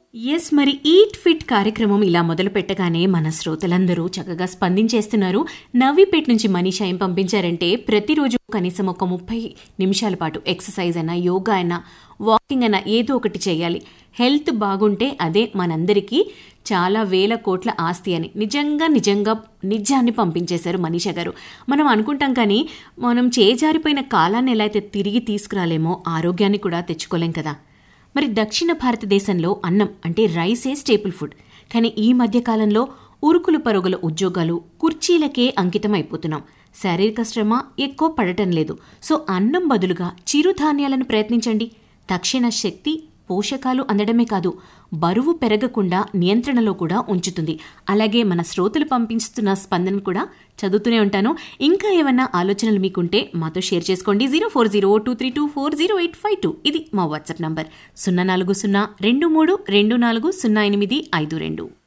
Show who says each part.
Speaker 1: yes మరి eat fit కార్యక్రమం ఇలా మొదలు పెట్టగానే మన శ్రోతలందరూ చక్కగా స్పందించేస్తున్నారు నవీపేట్ నుంచి మనీషా ఏం పంపించారంటే ప్రతిరోజు కనీసం ఒక ముప్పై నిమిషాల పాటు ఎక్సర్సైజ్ అయినా యోగా అయినా వాకింగ్ అయినా ఏదో ఒకటి చేయాలి హెల్త్ బాగుంటే అదే మనందరికీ చాలా వేల కోట్ల ఆస్తి అని నిజంగా నిజంగా నిజాన్ని పంపించేశారు మనీషా గారు మనం అనుకుంటాం కానీ మనం చేజారిపోయిన కాలాన్ని ఎలా అయితే తిరిగి తీసుకురాలేమో ఆరోగ్యాన్ని కూడా తెచ్చుకోలేం కదా మరి దక్షిణ భారతదేశంలో అన్నం అంటే రైసే స్టేపుల్ ఫుడ్ కానీ ఈ మధ్య కాలంలో ఉరుకులు పరుగుల ఉద్యోగాలు కుర్చీలకే అంకితం అయిపోతున్నాం శారీరక శ్రమ ఎక్కువ పడటం లేదు సో అన్నం బదులుగా చిరుధాన్యాలను ప్రయత్నించండి తక్షణ శక్తి పోషకాలు అందడమే కాదు బరువు పెరగకుండా నియంత్రణలో కూడా ఉంచుతుంది అలాగే మన శ్రోతలు పంపిస్తున్న స్పందన కూడా చదువుతూనే ఉంటాను ఇంకా ఏమన్నా ఆలోచనలు మీకుంటే మాతో షేర్ చేసుకోండి zero four zero two three two four zero eight five two ఇది మా వాట్సాప్ నంబర్ సున్నా నాలుగు సున్నా రెండు మూడు రెండు నాలుగు సున్నా ఎనిమిది ఐదు రెండు